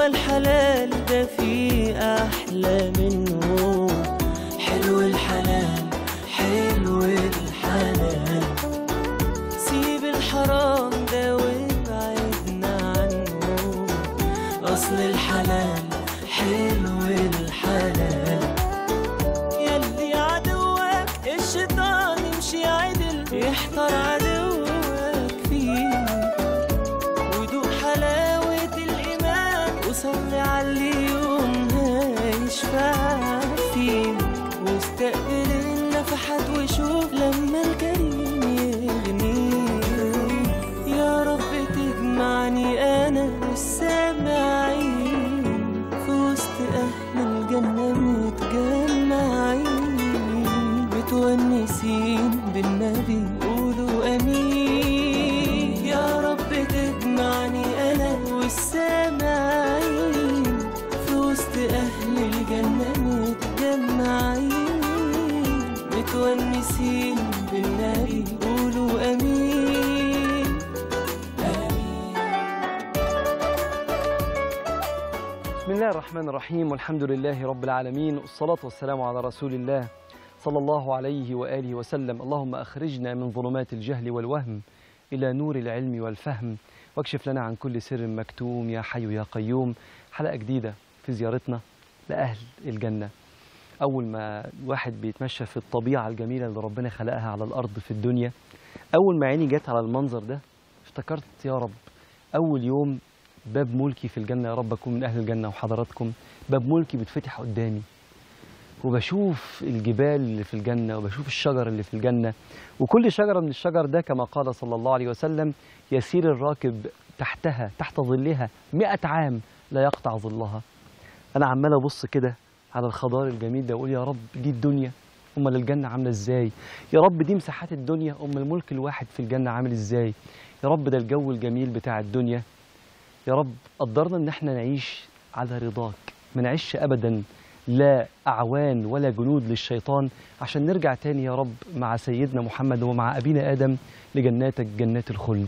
الحلال ده في أحلى منه حلو الحلال حلو الحلال سيب الحرام ده وابعدنا عنه أصل الحلال حلو الحلال يلي عدوك الشيطان يمشي عدل يحتار عدوك فيه ودوق حلاوة الإيمان وصلي على اليوم هيشفع فيك واستقبل النفحات وشوف لما الكريم يغنيك يا رب تجمعني أنا والسامعين في وسط أهل الجنة متجمعين متونسين بالنبي قولوا أمين يا رب تجمعني أنا والسامعين في وسط أهل الجنة متجمعين متونسين بالنبي قولوا أمين آمين بسم الله الرحمن الرحيم والحمد لله رب العالمين والصلاة والسلام على رسول الله صلى الله عليه وآله وسلم اللهم أخرجنا من ظلمات الجهل والوهم إلى نور العلم والفهم واكشف لنا عن كل سر مكتوم يا حي يا قيوم حلقة جديدة في زيارتنا لأهل الجنة أول ما الواحد بيتمشى في الطبيعة الجميلة اللي ربنا خلقها على الأرض في الدنيا أول ما عيني جت على المنظر ده افتكرت يا رب أول يوم باب ملكي في الجنة يا رب أكون من أهل الجنة وحضراتكم باب ملكي بيتفتح قدامي وبشوف الجبال اللي في الجنة وبشوف الشجر اللي في الجنة وكل شجرة من الشجر ده كما قال صلى الله عليه وسلم يسير الراكب تحتها تحت ظلها مئة عام لا يقطع ظلها أنا عمال أبص كده على الخضار الجميل ده وأقول يا رب دي الدنيا أمال الجنة عاملة إزاي يا رب دي مساحات الدنيا أم الملك الواحد في الجنة عامل إزاي يا رب ده الجو الجميل بتاع الدنيا يا رب قدرنا ان احنا نعيش على رضاك ما نعيش ابدا لا اعوان ولا جنود للشيطان عشان نرجع تاني يا رب مع سيدنا محمد ومع ابينا ادم لجناتك جنات الخلد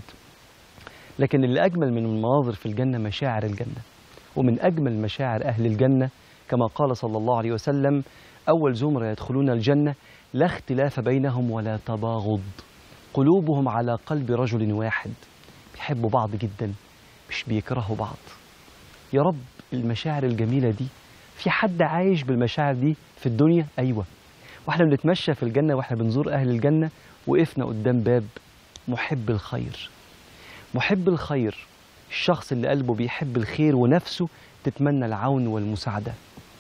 لكن اللي اجمل من المناظر في الجنه مشاعر الجنه ومن اجمل مشاعر اهل الجنه كما قال صلى الله عليه وسلم اول زمره يدخلون الجنه لا اختلاف بينهم ولا تباغض قلوبهم على قلب رجل واحد بيحبوا بعض جدا مش بيكرهوا بعض يا رب المشاعر الجميلة دي في حد عايش بالمشاعر دي في الدنيا أيوة واحنا بنتمشى في الجنة واحنا بنزور أهل الجنة وقفنا قدام باب محب الخير محب الخير الشخص اللي قلبه بيحب الخير ونفسه تتمنى العون والمساعدة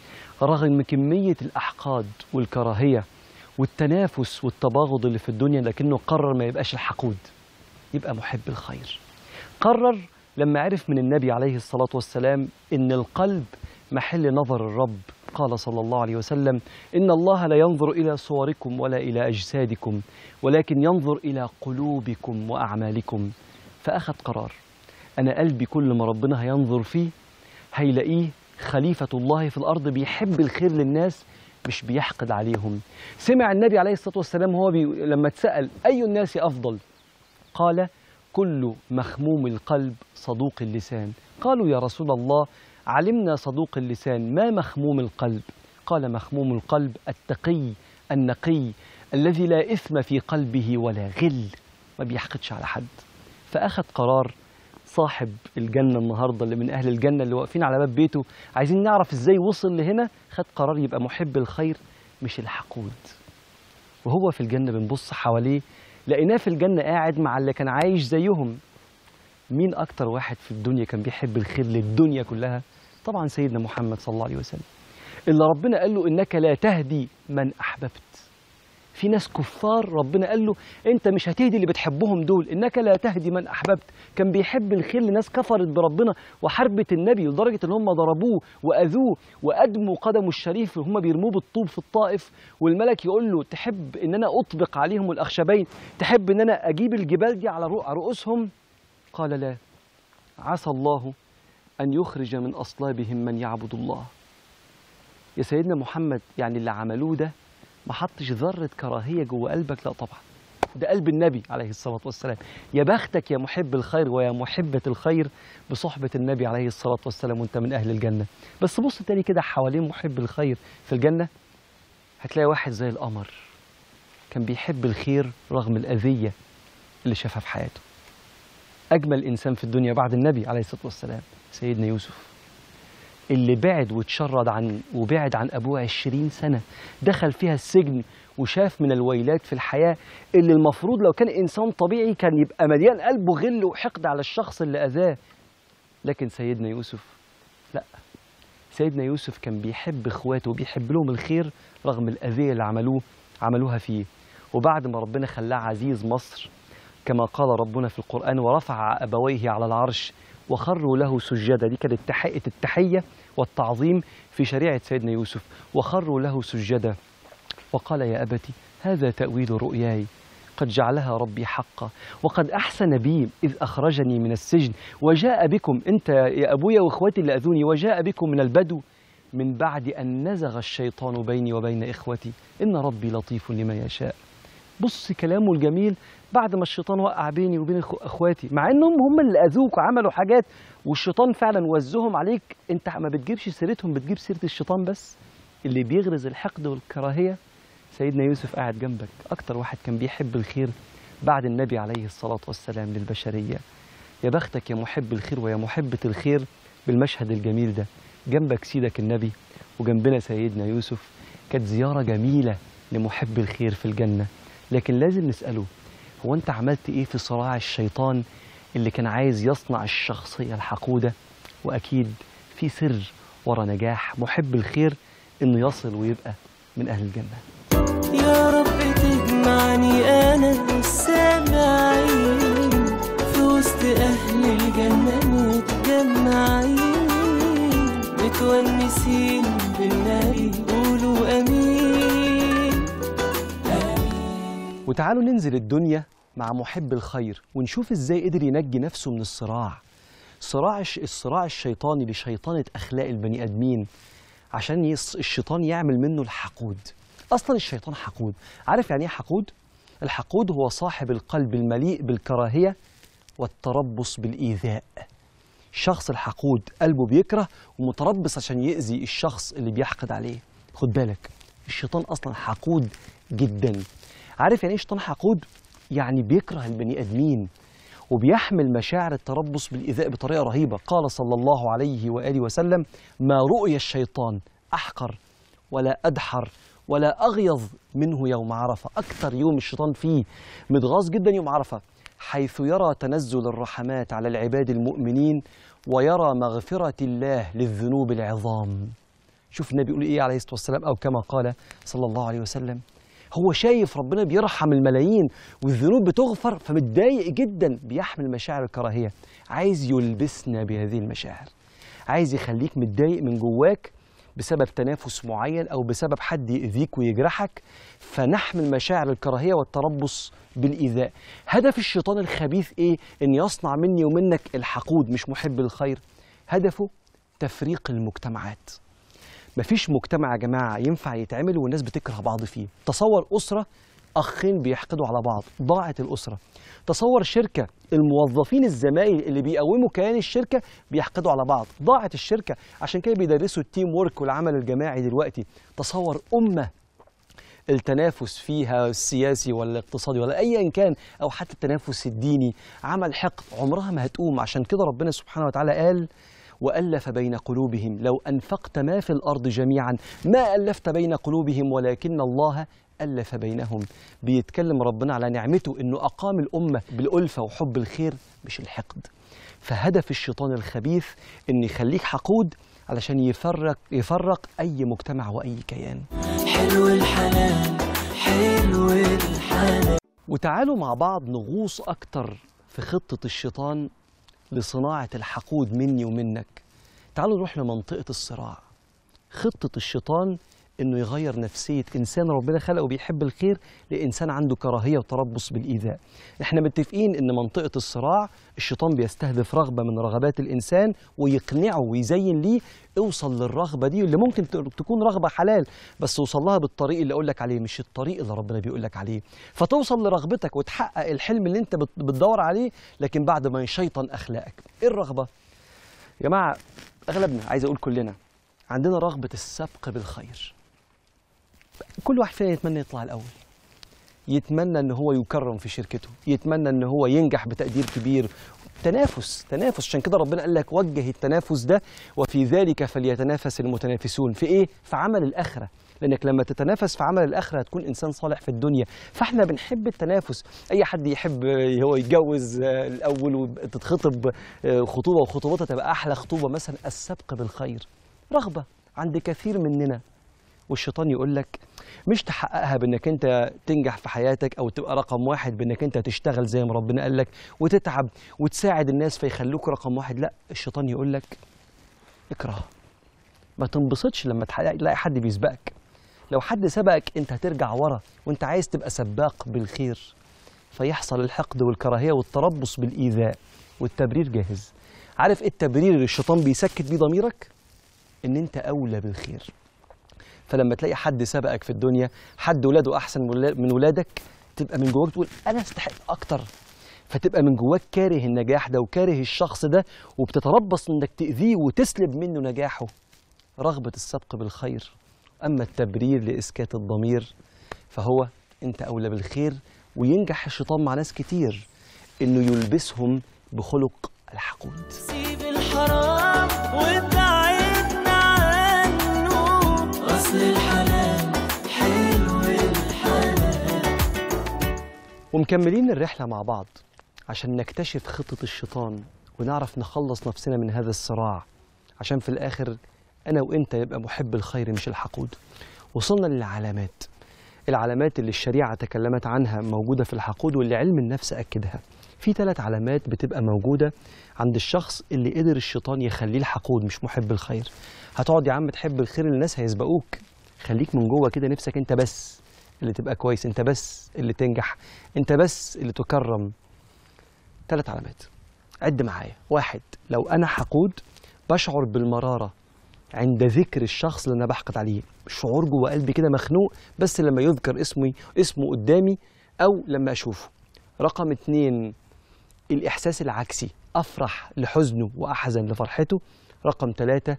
رغم كمية الأحقاد والكراهية والتنافس والتباغض اللي في الدنيا لكنه قرر ما يبقاش الحقود يبقى محب الخير قرر لما عرف من النبي عليه الصلاة والسلام إن القلب محل نظر الرب قال صلى الله عليه وسلم إن الله لا ينظر إلى صوركم ولا إلى أجسادكم ولكن ينظر إلى قلوبكم وأعمالكم فأخذ قرار أنا قلبي كل ما ربنا هينظر فيه هيلاقيه خليفة الله في الأرض بيحب الخير للناس مش بيحقد عليهم سمع النبي عليه الصلاة والسلام هو بي... لما اتسأل أي الناس أفضل قال كل مخموم القلب صدوق اللسان قالوا يا رسول الله علمنا صدوق اللسان ما مخموم القلب قال مخموم القلب التقي النقي الذي لا إثم في قلبه ولا غل ما بيحقدش على حد فأخذ قرار صاحب الجنة النهاردة اللي من أهل الجنة اللي واقفين على باب بيته عايزين نعرف إزاي وصل لهنا خد قرار يبقى محب الخير مش الحقود وهو في الجنة بنبص حواليه لقيناه في الجنة قاعد مع اللي كان عايش زيهم مين أكتر واحد في الدنيا كان بيحب الخير للدنيا كلها طبعا سيدنا محمد صلى الله عليه وسلم اللي ربنا قال له إنك لا تهدي من أحببت في ناس كفار ربنا قال له انت مش هتهدي اللي بتحبهم دول انك لا تهدي من احببت كان بيحب الخير لناس كفرت بربنا وحربت النبي لدرجه ان هم ضربوه واذوه وادموا قدمه الشريف وهم بيرموه بالطوب في الطائف والملك يقول له تحب ان انا اطبق عليهم الاخشبين تحب ان انا اجيب الجبال دي على رؤوسهم قال لا عسى الله ان يخرج من اصلابهم من يعبد الله يا سيدنا محمد يعني اللي عملوه ده ما حطش ذرة كراهية جوه قلبك لا طبعا ده قلب النبي عليه الصلاة والسلام يا بختك يا محب الخير ويا محبة الخير بصحبة النبي عليه الصلاة والسلام وانت من أهل الجنة بس بص تاني كده حوالين محب الخير في الجنة هتلاقي واحد زي القمر كان بيحب الخير رغم الأذية اللي شافها في حياته أجمل إنسان في الدنيا بعد النبي عليه الصلاة والسلام سيدنا يوسف اللي بعد واتشرد عن وبعد عن أبوه عشرين سنة دخل فيها السجن وشاف من الويلات في الحياة اللي المفروض لو كان إنسان طبيعي كان يبقى مليان قلبه غل وحقد على الشخص اللي أذاه لكن سيدنا يوسف لا سيدنا يوسف كان بيحب إخواته وبيحب لهم الخير رغم الأذية اللي عملوه عملوها فيه وبعد ما ربنا خلاه عزيز مصر كما قال ربنا في القرآن ورفع أبويه على العرش وخروا له سجدا دي كانت تحية التحية والتعظيم في شريعة سيدنا يوسف وخروا له سجدا وقال يا أبت هذا تأويل رؤياي قد جعلها ربي حقا وقد أحسن بي إذ أخرجني من السجن وجاء بكم أنت يا أبويا وإخوتي اللي أذوني وجاء بكم من البدو من بعد أن نزغ الشيطان بيني وبين إخوتي إن ربي لطيف لما يشاء بص كلامه الجميل بعد ما الشيطان وقع بيني وبين إخو- اخواتي مع انهم هم اللي اذوك وعملوا حاجات والشيطان فعلا وزهم عليك انت ما بتجيبش سيرتهم بتجيب سيره الشيطان بس اللي بيغرز الحقد والكراهيه سيدنا يوسف قاعد جنبك اكتر واحد كان بيحب الخير بعد النبي عليه الصلاه والسلام للبشريه يا بختك يا محب الخير ويا محبه الخير بالمشهد الجميل ده جنبك سيدك النبي وجنبنا سيدنا يوسف كانت زياره جميله لمحب الخير في الجنه لكن لازم نساله هو انت عملت ايه في صراع الشيطان اللي كان عايز يصنع الشخصيه الحقوده واكيد في سر ورا نجاح محب الخير انه يصل ويبقى من اهل الجنه يا رب تجمعني انا والسامعين في وسط اهل الجنة متجمعين متونسين بالنبي قولوا امين وتعالوا ننزل الدنيا مع محب الخير ونشوف ازاي قدر ينجي نفسه من الصراع صراع الش- الصراع الشيطاني لشيطنة أخلاق البني آدمين عشان يص... الشيطان يعمل منه الحقود أصلا الشيطان حقود عارف يعني إيه حقود؟ الحقود هو صاحب القلب المليء بالكراهية والتربص بالإيذاء الشخص الحقود قلبه بيكره ومتربص عشان يأذي الشخص اللي بيحقد عليه خد بالك الشيطان أصلا حقود جدا عارف يعني ايه شيطان حقود؟ يعني بيكره البني آدمين وبيحمل مشاعر التربص بالإيذاء بطريقة رهيبة قال صلى الله عليه وآله وسلم ما رؤي الشيطان أحقر ولا أدحر ولا أغيظ منه يوم عرفة أكثر يوم الشيطان فيه متغاظ جدا يوم عرفة حيث يرى تنزل الرحمات على العباد المؤمنين ويرى مغفرة الله للذنوب العظام شوف النبي يقول ايه عليه الصلاه والسلام او كما قال صلى الله عليه وسلم هو شايف ربنا بيرحم الملايين والذنوب بتغفر فمتضايق جدا بيحمل مشاعر الكراهيه عايز يلبسنا بهذه المشاعر عايز يخليك متضايق من جواك بسبب تنافس معين او بسبب حد يأذيك ويجرحك فنحمل مشاعر الكراهيه والتربص بالايذاء هدف الشيطان الخبيث ايه ان يصنع مني ومنك الحقود مش محب الخير هدفه تفريق المجتمعات مفيش مجتمع يا جماعة ينفع يتعمل والناس بتكره بعض فيه تصور أسرة أخين بيحقدوا على بعض ضاعت الأسرة تصور شركة الموظفين الزمايل اللي بيقوموا كيان الشركة بيحقدوا على بعض ضاعت الشركة عشان كده بيدرسوا التيم وورك والعمل الجماعي دلوقتي تصور أمة التنافس فيها السياسي ولا الاقتصادي ولا ايا كان او حتى التنافس الديني عمل حقد عمرها ما هتقوم عشان كده ربنا سبحانه وتعالى قال والف بين قلوبهم لو انفقت ما في الارض جميعا ما الفت بين قلوبهم ولكن الله الف بينهم بيتكلم ربنا على نعمته انه اقام الامه بالالفه وحب الخير مش الحقد فهدف الشيطان الخبيث ان يخليك حقود علشان يفرق يفرق اي مجتمع واي كيان حلو الحلال حلو الحلال وتعالوا مع بعض نغوص أكتر في خطة الشيطان لصناعة الحقود مني ومنك تعالوا نروح لمنطقة الصراع خطة الشيطان انه يغير نفسيه انسان ربنا خلقه بيحب الخير لانسان عنده كراهيه وتربص بالايذاء. احنا متفقين ان منطقه الصراع الشيطان بيستهدف رغبه من رغبات الانسان ويقنعه ويزين ليه اوصل للرغبه دي اللي ممكن ت- تكون رغبه حلال بس اوصل لها بالطريق اللي اقول لك عليه مش الطريق اللي ربنا بيقول لك عليه. فتوصل لرغبتك وتحقق الحلم اللي انت بت- بتدور عليه لكن بعد ما يشيطن اخلاقك. ايه الرغبه؟ يا جماعه اغلبنا عايز اقول كلنا عندنا رغبه السبق بالخير. كل واحد فينا يتمنى يطلع الاول يتمنى ان هو يكرم في شركته يتمنى ان هو ينجح بتقدير كبير تنافس تنافس عشان كده ربنا قال لك وجه التنافس ده وفي ذلك فليتنافس المتنافسون في ايه في عمل الاخره لانك لما تتنافس في عمل الاخره هتكون انسان صالح في الدنيا فاحنا بنحب التنافس اي حد يحب آه، هو يتجوز آه، الاول وتتخطب آه، خطوبه وخطوبتها تبقى احلى خطوبه مثلا السبق بالخير رغبه عند كثير مننا والشيطان يقول لك مش تحققها بانك انت تنجح في حياتك او تبقى رقم واحد بانك انت تشتغل زي ما ربنا قال لك وتتعب وتساعد الناس فيخلوك رقم واحد لا الشيطان يقول لك اكره ما تنبسطش لما تحقق- تلاقي حد بيسبقك لو حد سبقك انت هترجع ورا وانت عايز تبقى سباق بالخير فيحصل الحقد والكراهيه والتربص بالايذاء والتبرير جاهز عارف ايه التبرير اللي الشيطان بيسكت بيه ضميرك ان انت اولى بالخير فلما تلاقي حد سبقك في الدنيا حد ولاده احسن من ولا- من ولادك تبقى من جواك تقول انا استحق اكتر فتبقى من جواك كاره النجاح ده وكاره الشخص ده وبتتربص انك تاذيه وتسلب منه نجاحه رغبه السبق بالخير اما التبرير لاسكات الضمير فهو انت اولى بالخير وينجح الشيطان مع ناس كتير انه يلبسهم بخلق الحقود سيب الحرام وابعدنا عنه أصل الحلال حلو الحلال ومكملين الرحلة مع بعض عشان نكتشف خطة الشيطان ونعرف نخلص نفسنا من هذا الصراع عشان في الآخر أنا وإنت يبقى محب الخير مش الحقود وصلنا للعلامات العلامات اللي الشريعة تكلمت عنها موجودة في الحقود واللي علم النفس أكدها في ثلاث علامات بتبقى موجودة عند الشخص اللي قدر الشيطان يخليه الحقود مش محب الخير هتقعد يا عم تحب الخير الناس هيسبقوك خليك من جوه كده نفسك انت بس اللي تبقى كويس انت بس اللي تنجح انت بس اللي تكرم ثلاث علامات عد معايا واحد لو انا حقود بشعر بالمراره عند ذكر الشخص اللي انا بحقد عليه شعور جوه قلبي كده مخنوق بس لما يذكر اسمي اسمه قدامي او لما اشوفه رقم اتنين الاحساس العكسي افرح لحزنه واحزن لفرحته رقم ثلاثة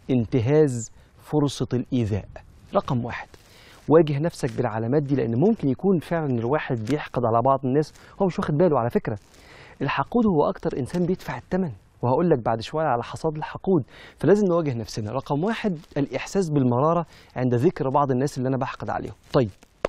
انتهاز فرصة الإيذاء رقم واحد واجه نفسك بالعلامات دي لأن ممكن يكون فعلا الواحد بيحقد على بعض الناس هو مش واخد باله على فكرة الحقود هو أكتر إنسان بيدفع الثمن وهقول لك بعد شوية على حصاد الحقود فلازم نواجه نفسنا رقم واحد الإحساس بالمرارة عند ذكر بعض الناس اللي أنا بحقد عليهم طيب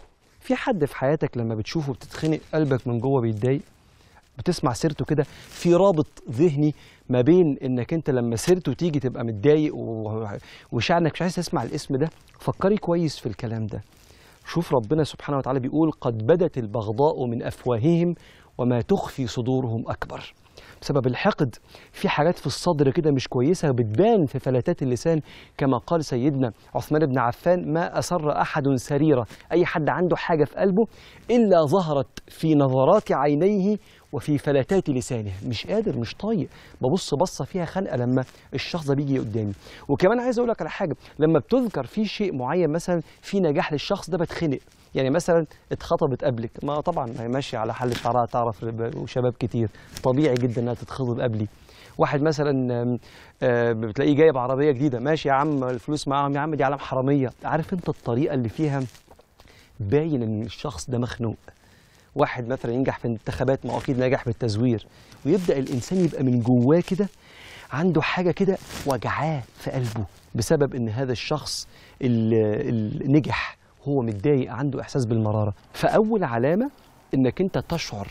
في حد في حياتك لما بتشوفه بتتخنق قلبك من جوه بيتضايق بتسمع سيرته كده في رابط ذهني ما بين انك انت لما سيرته تيجي تبقى متضايق و- وشعر انك مش عايز تسمع الاسم ده فكري كويس في الكلام ده شوف ربنا سبحانه وتعالى بيقول قد بدت البغضاء من افواههم وما تخفي صدورهم اكبر بسبب الحقد في حاجات في الصدر كده مش كويسه بتبان في فلتات اللسان كما قال سيدنا عثمان بن عفان ما اسر احد سريره اي حد عنده حاجه في قلبه الا ظهرت في نظرات عينيه وفي فلتات لسانه مش قادر مش طايق ببص بصه فيها خنقه لما الشخص ده بيجي قدامي وكمان عايز اقول لك على حاجه لما بتذكر في شيء معين مثلا في نجاح للشخص ده بتخنق يعني مثلا اتخطبت قبلك ما طبعا هي ماشيه على حل شعرها تعرف وشباب كتير طبيعي جدا انها تتخطب قبلي واحد مثلا آم، آه، بتلاقيه جايب عربيه جديده ماشي يا عم الفلوس معاهم يا عم دي علام حراميه عارف انت الطريقه اللي فيها باين ان الشخص ده مخنوق واحد مثلا ينجح في الانتخابات ما هو اكيد ناجح بالتزوير ويبدا الانسان يبقى من جواه كده عنده حاجه كده وجعاه في قلبه بسبب ان هذا الشخص اللي اللي نجح هو متضايق عنده احساس بالمراره فاول علامه انك انت تشعر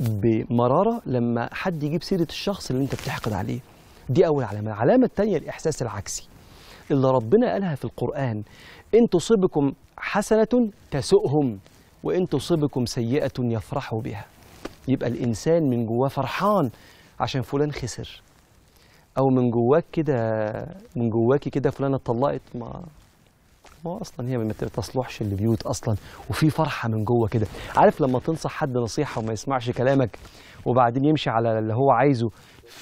بمراره لما حد يجيب سيره الشخص اللي انت بتحقد عليه دي اول علامه العلامه الثانيه الاحساس العكسي اللي ربنا قالها في القرآن إن تصبكم حسنة تسؤهم وإن تصبكم سيئة يفرحوا بها يبقى الإنسان من جواه فرحان عشان فلان خسر أو من جواك كده من جواكي كده فلانة اتطلقت ما ما هو اصلا هي ما تصلحش للبيوت اصلا وفي فرحه من جوه كده عارف لما تنصح حد نصيحه وما يسمعش كلامك وبعدين يمشي على اللي هو عايزه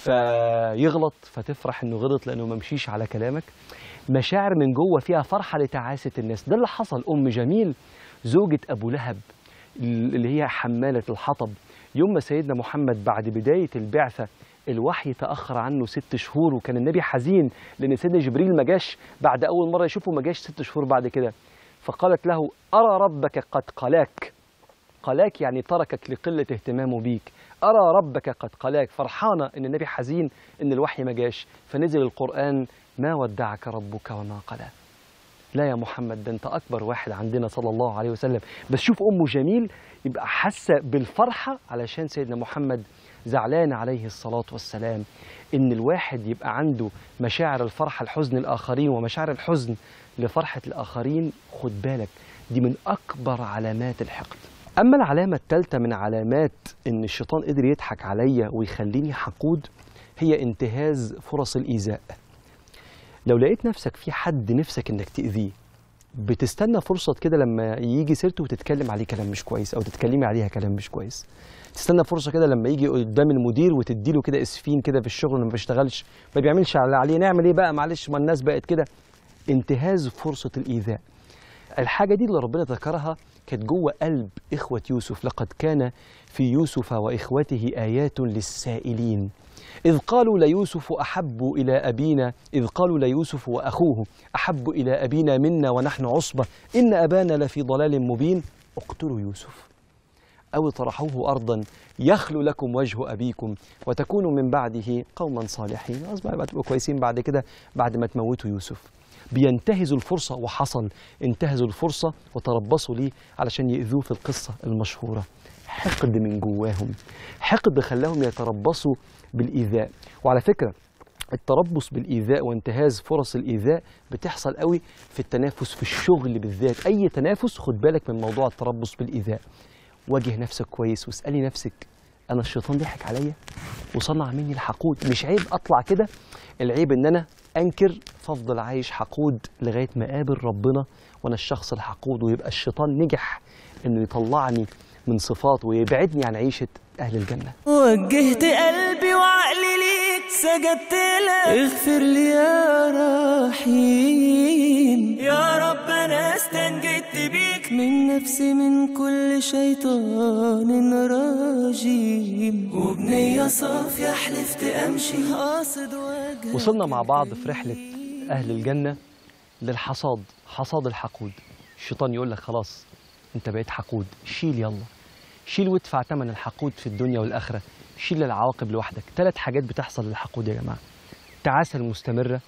فيغلط فتفرح انه غلط لانه ما مشيش على كلامك مشاعر من جوه فيها فرحه لتعاسه الناس ده اللي حصل ام جميل زوجة ابو لهب اللي هي حماله الحطب يوم ما سيدنا محمد بعد بدايه البعثه الوحي تأخر عنه ست شهور وكان النبي حزين لأن سيدنا جبريل ما جاش بعد أول مرة يشوفه ما جاش ست شهور بعد كده فقالت له أرى ربك قد قلاك قلاك يعني تركك لقلة اهتمامه بيك أرى ربك قد قلاك فرحانة إن النبي حزين إن الوحي ما جاش فنزل القرآن ما ودعك ربك وما قلى لا يا محمد ده انت اكبر واحد عندنا صلى الله عليه وسلم بس شوف امه جميل يبقى حاسه بالفرحه علشان سيدنا محمد زعلان عليه الصلاة والسلام إن الواحد يبقى عنده مشاعر الفرحة الحزن الآخرين ومشاعر الحزن لفرحة الآخرين خد بالك دي من أكبر علامات الحقد أما العلامة الثالثة من علامات إن الشيطان قدر يضحك عليا ويخليني حقود هي انتهاز فرص الإيذاء لو لقيت نفسك في حد نفسك إنك تأذيه بتستنى فرصة كده لما يجي سيرته وتتكلم عليه كلام مش كويس أو تتكلمي عليها كلام مش كويس تستنى فرصه كده لما يجي قدام المدير وتديله كده اسفين كده في الشغل ما بيشتغلش ما بيعملش على عليه نعمل ايه بقى معلش ما الناس بقت كده انتهاز فرصه الايذاء الحاجه دي اللي ربنا ذكرها كانت جوه قلب اخوه يوسف لقد كان في يوسف واخوته ايات للسائلين إذ قالوا ليوسف أحب إلى أبينا إذ قالوا ليوسف وأخوه أحب إلى أبينا منا ونحن عصبة إن أبانا لفي ضلال مبين اقتلوا يوسف أو طرحوه أرضا يخلو لكم وجه أبيكم وتكونوا من بعده قوما صالحين أصبح يبقى تبقوا كويسين بعد كده بعد ما تموتوا يوسف بينتهزوا الفرصة وحصل انتهزوا الفرصة وتربصوا ليه علشان يأذوه في القصة المشهورة حقد من جواهم حقد خلاهم يتربصوا بالإيذاء وعلى فكرة التربص بالإيذاء وانتهاز فرص الإيذاء بتحصل قوي في التنافس في الشغل بالذات أي تنافس خد بالك من موضوع التربص بالإيذاء واجه نفسك كويس واسألي نفسك أنا الشيطان ضحك عليا وصنع مني الحقود مش عيب أطلع كده العيب إن أنا أنكر فافضل عايش حقود لغاية ما أقابل ربنا وأنا الشخص الحقود ويبقى الشيطان نجح إنه يطلعني من صفات ويبعدني عن عيشة أهل الجنة وجهت قلبي وعقلي ليك سجدت لك اغفر لي يا رحيم يا رب انا استنجدت بيك من نفسي من كل شيطان رجيم وبنية صافية حلفت امشي قاصد وجهك وصلنا مع بعض في رحلة أهل الجنة للحصاد حصاد الحقود الشيطان يقول لك خلاص أنت بقيت حقود شيل يلا شيل وادفع ثمن الحقود في الدنيا والآخرة شيل العواقب لوحدك ثلاث حاجات بتحصل للحقود يا جماعة التعاسة المستمرة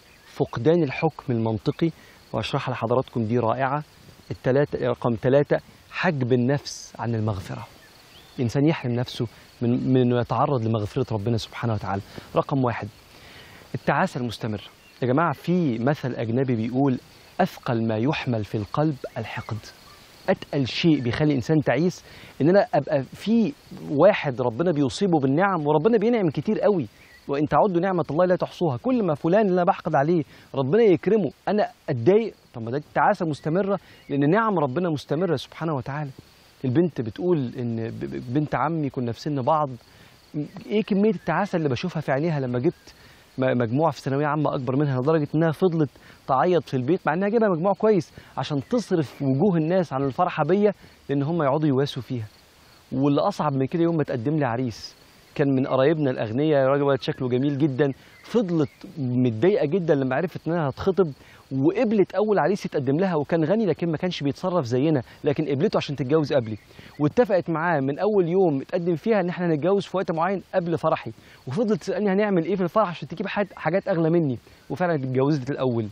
فقدان الحكم المنطقي وأشرحها لحضراتكم دي رائعة التلاتة رقم ثلاثة حجب النفس عن المغفرة الإنسان يحرم نفسه من, من أنه يتعرض لمغفرة ربنا سبحانه وتعالى رقم واحد التعاسة المستمرة يا جماعة في مثل أجنبي بيقول أثقل ما يحمل في القلب الحقد اتقل شيء بيخلي انسان تعيس ان انا ابقى في واحد ربنا بيصيبه بالنعم وربنا بينعم كتير قوي وان تعدوا نعمه الله لا تحصوها كل ما فلان اللي انا بحقد عليه ربنا يكرمه انا اتضايق طب ما ده تعاسه مستمره لان نعم ربنا مستمره سبحانه وتعالى البنت بتقول ان ب- ب- بنت عمي كنا في سن بعض م- ايه كميه التعاسه اللي بشوفها في عينيها لما جبت م- مجموعه في ثانويه عامه اكبر منها لدرجه انها فضلت تعيط في البيت مع انها جايبه مجموع كويس عشان تصرف وجوه الناس عن الفرحه بيا لان هم يقعدوا يواسوا فيها واللي اصعب من كده يوم ما تقدم لي عريس كان من قرايبنا الاغنياء راجل ولد شكله جميل جدا فضلت متضايقه جدا لما عرفت انها هتخطب وقبلت اول عريس يتقدم لها وكان غني لكن ما كانش بيتصرف زينا لكن قبلته عشان تتجوز قبلي واتفقت معاه من اول يوم اتقدم فيها ان احنا هنتجوز في وقت معين قبل فرحي وفضلت تسالني هنعمل ايه في الفرح عشان تجيب حاجات- حاجات اغلى مني وفعلا اتجوزت الاول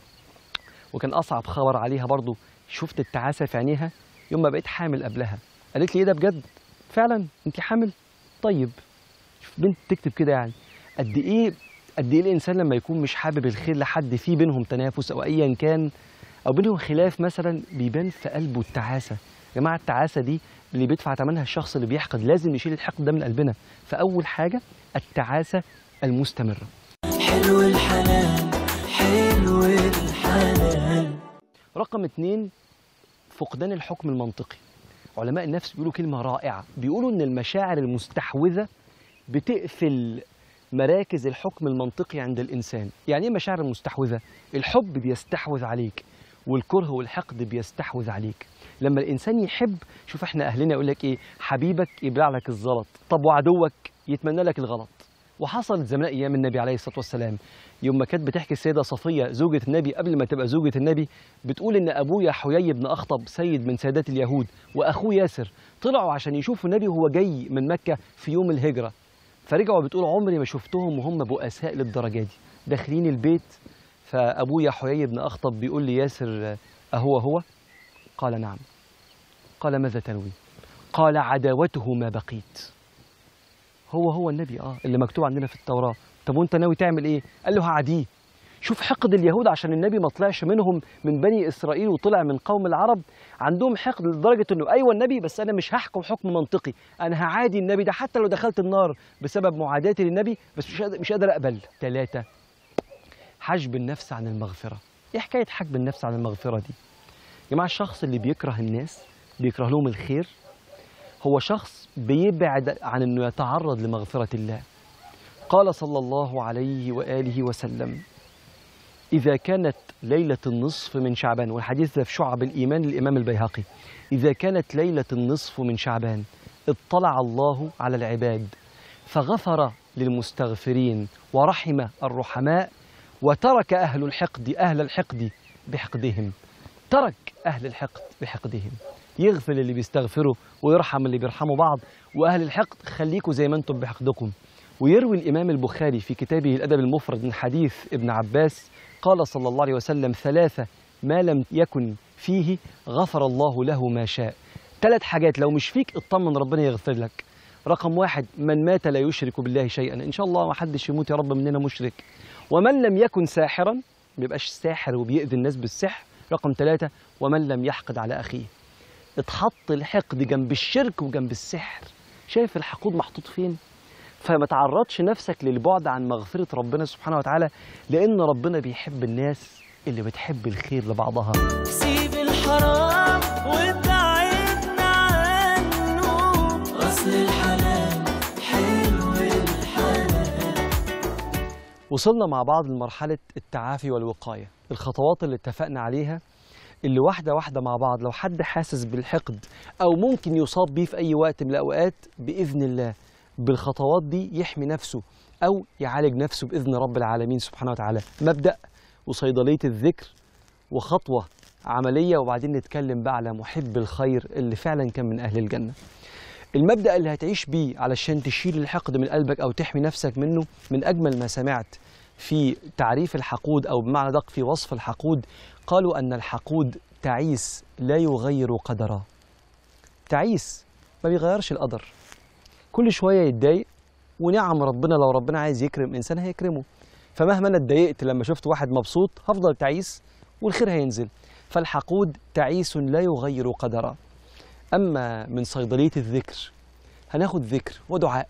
وكان اصعب خبر عليها برضو شفت التعاسه في عينيها يوم ما بقيت حامل قبلها قالت لي ايه ده بجد فعلا انت حامل طيب شوف بنت تكتب كده يعني قد ايه قد ايه الانسان لما يكون مش حابب الخير لحد في بينهم تنافس او ايا كان او بينهم خلاف مثلا بيبان في قلبه التعاسه يا جماعه التعاسه دي اللي بيدفع ثمنها الشخص اللي بيحقد لازم يشيل الحقد ده من قلبنا فاول حاجه التعاسه المستمره حلو الحنان حلو الحنان رقم رقم اتنين فقدان الحكم المنطقي علماء النفس بيقولوا كلمة رائعة بيقولوا إن المشاعر المستحوذة بتقفل مراكز الحكم المنطقي عند الإنسان يعني إيه مشاعر المستحوذة؟ الحب بيستحوذ عليك والكره والحقد بيستحوذ عليك لما الإنسان يحب شوف إحنا أهلنا يقول لك إيه حبيبك يبلع لك الزلط طب وعدوك يتمنى لك الغلط وحصلت زمان أيام النبي عليه الصلاة والسلام يوم ما كانت بتحكي السيدة صفية زوجة النبي قبل ما تبقى زوجة النبي بتقول إن أبويا حيي بن أخطب سيد من سادات اليهود وأخوه ياسر طلعوا عشان يشوفوا النبي وهو جاي من مكة في يوم الهجرة فرجعوا بتقول عمري ما شفتهم وهم بؤساء للدرجة دي داخلين البيت فأبويا حيي بن أخطب بيقول لي ياسر أهو هو قال نعم قال ماذا تنوي قال عداوته ما بقيت هو هو النبي اه اللي مكتوب عندنا في التوراة طب وانت ناوي تعمل ايه قال له هعديه شوف حقد اليهود عشان النبي ما طلعش منهم من بني اسرائيل وطلع من قوم العرب عندهم حقد لدرجه انه ايوه النبي بس انا مش هحكم حكم منطقي انا هعادي النبي ده حتى لو دخلت النار بسبب معاداتي للنبي بس مش قادر- مش قادر اقبل ثلاثه حجب النفس عن المغفره ايه حكايه حجب النفس عن المغفره دي يا جماعه الشخص اللي بيكره الناس بيكره لهم الخير هو شخص بيبعد عن انه يتعرض لمغفره الله قال صلى الله عليه واله وسلم إذا كانت ليلة النصف من شعبان والحديث ده في شعب الإيمان للإمام البيهقي إذا كانت ليلة النصف من شعبان اطلع الله على العباد فغفر للمستغفرين ورحم الرحماء وترك أهل الحقد أهل الحقد بحقدهم ترك أهل الحقد بحقدهم يغفر اللي بيستغفروا ويرحم اللي بيرحموا بعض وأهل الحقد خليكوا زي ما أنتم بحقدكم ويروي الإمام البخاري في كتابه الأدب المفرد من حديث ابن عباس قال صلى الله عليه وسلم ثلاثة ما لم يكن فيه غفر الله له ما شاء ثلاث حاجات لو مش فيك اطمن ربنا يغفر لك رقم واحد من مات لا يشرك بالله شيئا إن شاء الله ما حدش يموت يا رب مننا مشرك ومن لم يكن ساحرا ما يبقاش ساحر وبيأذي الناس بالسحر رقم ثلاثة ومن لم يحقد على أخيه اتحط الحقد جنب الشرك وجنب السحر شايف الحقود محطوط فين فما تعرضش نفسك للبعد عن مغفرة ربنا سبحانه وتعالى لأن ربنا بيحب الناس اللي بتحب الخير لبعضها سيب الحرام وابعدنا عنه أصل الحلال حلو الحلال وصلنا مع بعض لمرحلة التعافي والوقاية الخطوات اللي اتفقنا عليها اللي واحدة واحدة مع بعض لو حد حاسس بالحقد أو ممكن يصاب بيه في أي وقت من الأوقات بإذن الله بالخطوات دي يحمي نفسه أو يعالج نفسه بإذن رب العالمين سبحانه وتعالى مبدأ وصيدلية الذكر وخطوة عملية وبعدين نتكلم بقى على محب الخير اللي فعلا كان من أهل الجنة المبدأ اللي هتعيش بيه علشان تشيل الحقد من قلبك أو تحمي نفسك منه من أجمل ما سمعت في تعريف الحقود أو بمعنى دق في وصف الحقود قالوا أن الحقود تعيس لا يغير قدره تعيس ما بيغيرش القدر كل شوية يتضايق ونعم ربنا لو ربنا عايز يكرم إنسان هيكرمه فمهما أنا اتضايقت لما شفت واحد مبسوط هفضل تعيس والخير هينزل فالحقود تعيس لا يغير قدره أما من صيدلية الذكر هناخد ذكر ودعاء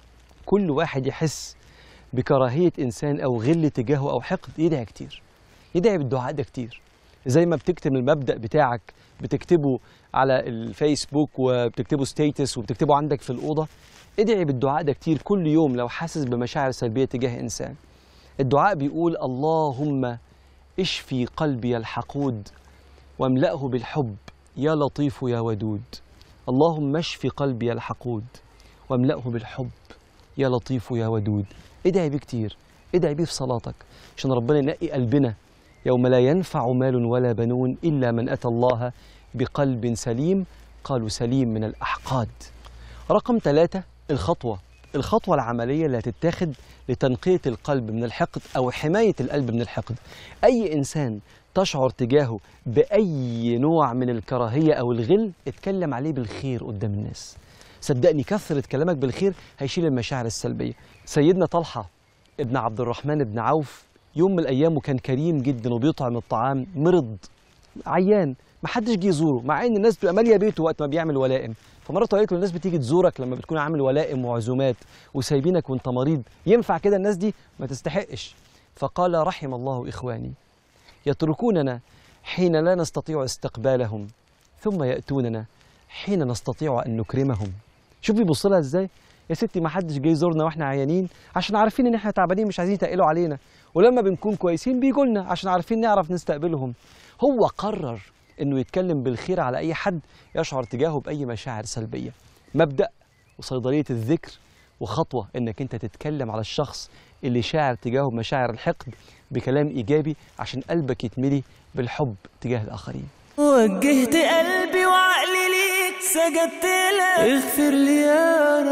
كل واحد يحس بكراهية إنسان أو غل تجاهه أو حقد يدعي كتير يدعي بالدعاء ده كتير زي ما بتكتب المبدأ بتاعك بتكتبه على الفيسبوك وبتكتبه ستيتس وبتكتبه عندك في الأوضة ادعي بالدعاء ده كتير كل يوم لو حاسس بمشاعر سلبية تجاه إنسان الدعاء بيقول اللهم اشفي قلبي الحقود واملأه بالحب يا لطيف يا ودود اللهم اشف قلبي الحقود واملأه بالحب يا لطيف يا ودود ادعي بيه كتير ادعي بيه في صلاتك عشان ربنا ينقي قلبنا يوم لا ينفع مال ولا بنون إلا من أتى الله بقلب سليم قالوا سليم من الأحقاد رقم ثلاثة الخطوة الخطوة العملية اللي هتتاخد لتنقية القلب من الحقد أو حماية القلب من الحقد أي إنسان تشعر تجاهه بأي نوع من الكراهية أو الغل اتكلم عليه بالخير قدام الناس صدقني كثرة كلامك بالخير هيشيل المشاعر السلبية سيدنا طلحة ابن عبد الرحمن بن عوف يوم من الأيام وكان كريم جدا وبيطعم الطعام مرض عيان محدش جه يزوره مع ان الناس بتبقى ماليه بيته وقت ما بيعمل ولائم فمرته قالت له الناس بتيجي تزورك لما بتكون عامل ولائم وعزومات وسايبينك وانت مريض ينفع كده الناس دي ما تستحقش فقال رحم الله اخواني يتركوننا حين لا نستطيع استقبالهم ثم يأتوننا حين نستطيع أن نكرمهم شوف بيبص لها ازاي يا ستي ما حدش جاي يزورنا واحنا عيانين عشان عارفين ان احنا تعبانين مش عايزين يتقلوا علينا ولما بنكون كويسين بيجوا لنا عشان عارفين نعرف نستقبلهم هو قرر انه يتكلم بالخير على اي حد يشعر تجاهه باي مشاعر سلبيه مبدا وصيدليه الذكر وخطوه انك انت تتكلم على الشخص اللي شاعر تجاهه بمشاعر الحقد بكلام ايجابي عشان قلبك يتملي بالحب تجاه الاخرين وجهت قلبي وعقلي ليك سجدت لك اغفر لي يا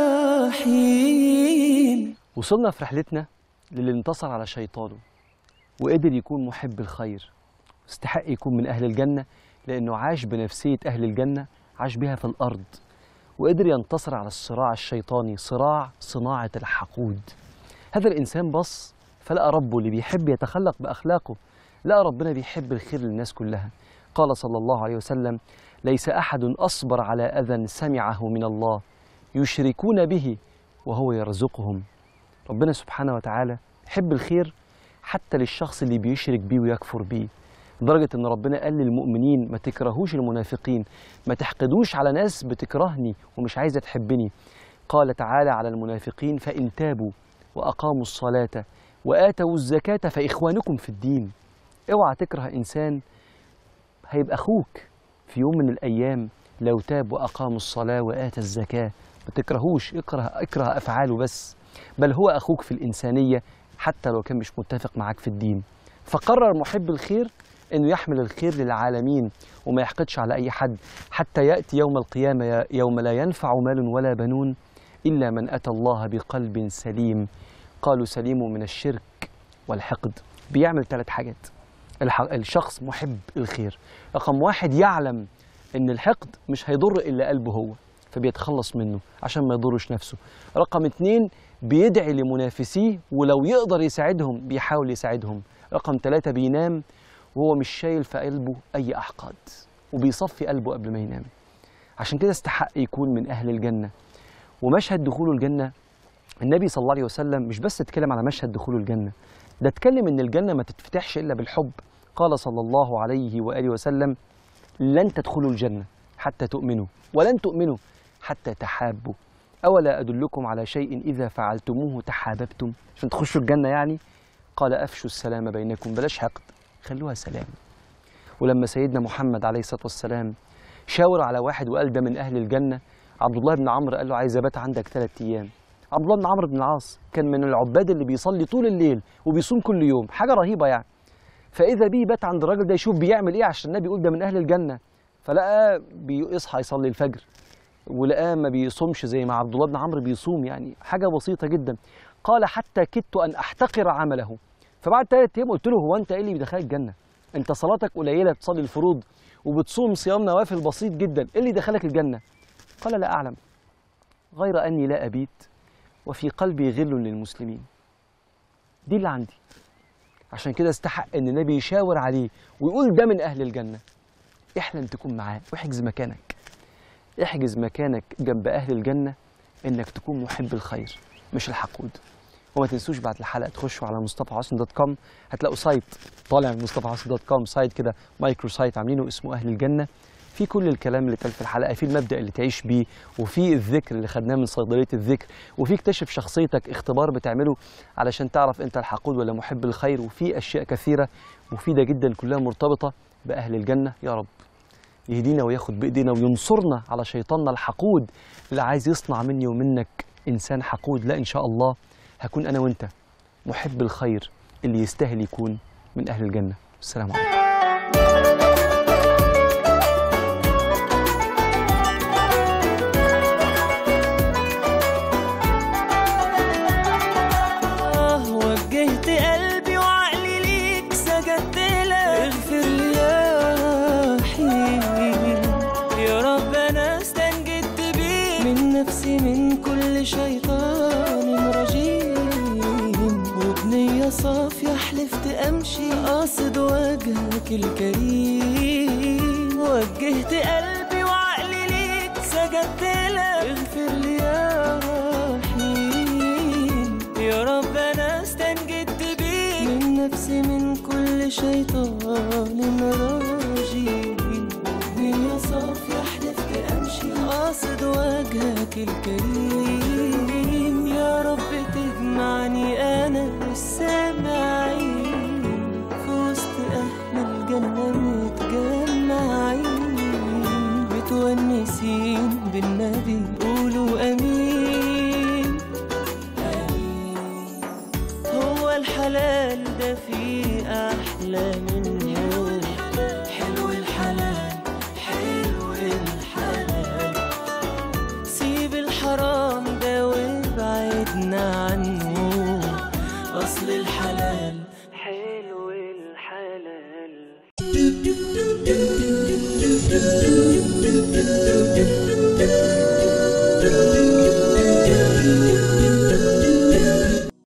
رحيم وصلنا في رحلتنا للي انتصر على شيطانه وقدر يكون محب الخير استحق يكون من أهل الجنة لأنه عاش بنفسية أهل الجنة عاش بها في الأرض وقدر ينتصر على الصراع الشيطاني صراع صناعة الحقود هذا الإنسان بص فلقى ربه اللي بيحب يتخلق بأخلاقه لقى ربنا بيحب الخير للناس كلها قال صلى الله عليه وسلم ليس أحد أصبر على أذى سمعه من الله يشركون به وهو يرزقهم ربنا سبحانه وتعالى يحب الخير حتى للشخص اللي بيشرك بيه ويكفر بيه لدرجة إن ربنا قال للمؤمنين ما تكرهوش المنافقين ما تحقدوش على ناس بتكرهني ومش عايزة تحبني قال تعالى على المنافقين فإن تابوا وأقاموا الصلاة وآتوا الزكاة فإخوانكم في الدين اوعى تكره إنسان هيبقى أخوك في يوم من الأيام لو تاب وأقام الصلاة وآتى الزكاة ما تكرهوش اكره, اكره أفعاله بس بل هو أخوك في الإنسانية حتى لو كان مش متفق معاك في الدين فقرر محب الخير انه يحمل الخير للعالمين وما يحقدش على اي حد حتى ياتي يوم القيامه يوم لا ينفع مال ولا بنون الا من اتى الله بقلب سليم قالوا سليم من الشرك والحقد بيعمل ثلاث حاجات الح- الشخص محب الخير رقم واحد يعلم ان الحقد مش هيضر الا قلبه هو فبيتخلص منه عشان ما يضرش نفسه رقم اتنين بيدعي لمنافسيه ولو يقدر يساعدهم بيحاول يساعدهم رقم ثلاثة بينام وهو مش شايل في قلبه أي أحقاد وبيصفي قلبه قبل ما ينام عشان كده استحق يكون من أهل الجنة ومشهد دخوله الجنة النبي صلى الله عليه وسلم مش بس اتكلم على مشهد دخوله الجنة ده اتكلم ان الجنة ما تتفتحش إلا بالحب قال صلى الله عليه وآله وسلم لن تدخلوا الجنة حتى تؤمنوا ولن تؤمنوا حتى تحابوا أولا أدلكم على شيء إذا فعلتموه تحاببتم عشان تخشوا الجنة يعني قال أفشوا السلام بينكم بلاش حقد خلوها سلام ولما سيدنا محمد عليه الصلاة والسلام شاور على واحد وقال ده من أهل الجنة عبد الله بن عمرو قال له عايز أبات عندك ثلاث أيام عبد الله بن عمرو بن العاص كان من العباد اللي بيصلي طول الليل وبيصوم كل يوم حاجة رهيبة يعني فإذا بيه بات عند الراجل ده يشوف بيعمل إيه عشان النبي يقول ده من أهل الجنة فلقى بيصحى يصلي الفجر ولقاه ما بيصومش زي ما عبد الله بن عمرو بيصوم يعني حاجة بسيطة جدا قال حتى كدت أن أحتقر عمله فبعد ثلاث أيام قلت له هو أنت إيه اللي بيدخلك الجنة؟ أنت صلاتك قليلة بتصلي الفروض وبتصوم صيام نوافل بسيط جدا إيه اللي دخلك الجنة؟ قال لا أعلم غير أني لا أبيت وفي قلبي غل للمسلمين دي اللي عندي عشان كده استحق ان النبي يشاور عليه ويقول ده من اهل الجنه احلم تكون معاه واحجز مكانك احجز مكانك جنب اهل الجنه انك تكون محب الخير مش الحقود وما تنسوش بعد الحلقه تخشوا على مصطفى حسن دوت كوم هتلاقوا سايت طالع من مصطفى حسن دوت كوم سايت كده مايكرو سايت عاملينه اسمه اهل الجنه في كل الكلام اللي اتقال في الحلقه في المبدا اللي تعيش بيه وفي الذكر اللي خدناه من صيدليه الذكر وفي اكتشف شخصيتك اختبار بتعمله علشان تعرف انت الحقود ولا محب الخير وفي اشياء كثيره مفيده جدا كلها مرتبطه باهل الجنه يا رب يهدينا وياخد بايدينا وينصرنا على شيطاننا الحقود اللي عايز يصنع مني ومنك انسان حقود لا ان شاء الله هكون انا وانت محب الخير اللي يستاهل يكون من اهل الجنه السلام عليكم آه وجهت قلبي وعقلي ليك سجدت لك اغفر لي يا رحيم يا رب انا استنجدت بيك من نفسي من كل شيطان رجيم وبنية صافية حلفت امشي قاصد وجهك الكريم وجهت قلبي وعقلي ليك سجدت لك اغفر لي يا رحيم يا رب انا استنجدت بيك من نفسي من كل شيطان رجيم بنية صافية حلفت أمشي قاصد وجهك الكريم يا رب تجمعني أنا والسامعين في وسط أهل الجنة متجمعين متونسين بالنبي قولوا أمين هو الحلال ده فيه أحلى منه حلو الحلال حلو الحلال سيب الحرام ده وابعدنا عنه أصل الحلال حلو الحلال